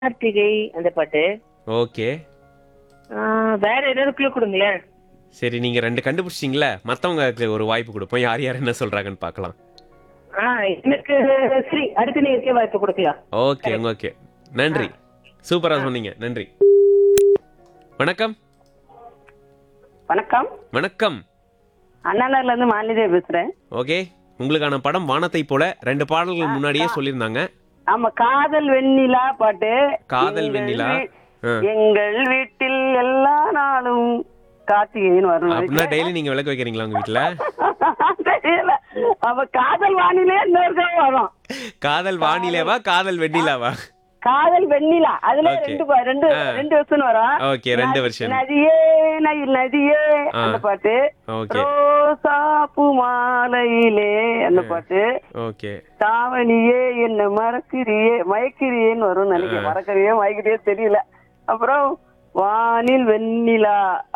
கார்த்திகை அந்த பாட்டு ஓகே ஆ, வேற ஏதாவது க்ளூ கொடுங்களேன் சரி நீங்க ரெண்டு கண்டுபிடிச்சிங்களா மத்தவங்களுக்கு ஒரு வாய்ப்பு கொடுப்போம் யார் யார் என்ன சொல்றாங்கன்னு பார்க்கலாம் ஆ எனக்கு சரி அடுத்து நீங்க வாய்ப்பு கொடுக்கலாம் ஓகே ஓகே நன்றி சூப்பரா சொன்னீங்க நன்றி வணக்கம் வணக்கம் வணக்கம் அண்ணாநகர்ல இருந்து மாலிதே பேசுறேன் ஓகே உங்களுக்கான படம் வானத்தை போல ரெண்டு பாடல்கள் முன்னாடியே சொல்லியிருந்தாங்க ஆமா காதல் வெண்ணிலா பாட்டு காதல் எங்கள் வெண்ணிலா. வீ- ஆ. எங்கள் வீட்டில் எல்லா நாளும் கார்த்திகைன்னு வரும் அப்படின்னா டெய்லி நீங்க விளக்கு வைக்கிறீங்களா உங்க வீட்ல தெரியல அப்ப காதல் வானிலே இன்னொரு வரும் காதல் வானிலேவா காதல் வெண்ணிலாவா காதல் வெண்ணிலா அதுல Okay. ரெண்டு பா- ரெண்டு ஆ. ரெண்டு வருஷம் வரும் ஓகே ரெண்டு நதி- வருஷம் நதியே நதி நதியே ஆ. அந்த பாட்டு ஓகே ரோசாப்பு மாலையிலே அந்த பாட்டு ஓகே தாவணியே என்ன மறக்கிறியே மயக்கிறியேன்னு வரும் நினைக்கிறேன் மறக்கிறியே மயக்கிறியே தெரியல அப்புறம் வானில் வெண்ணிலா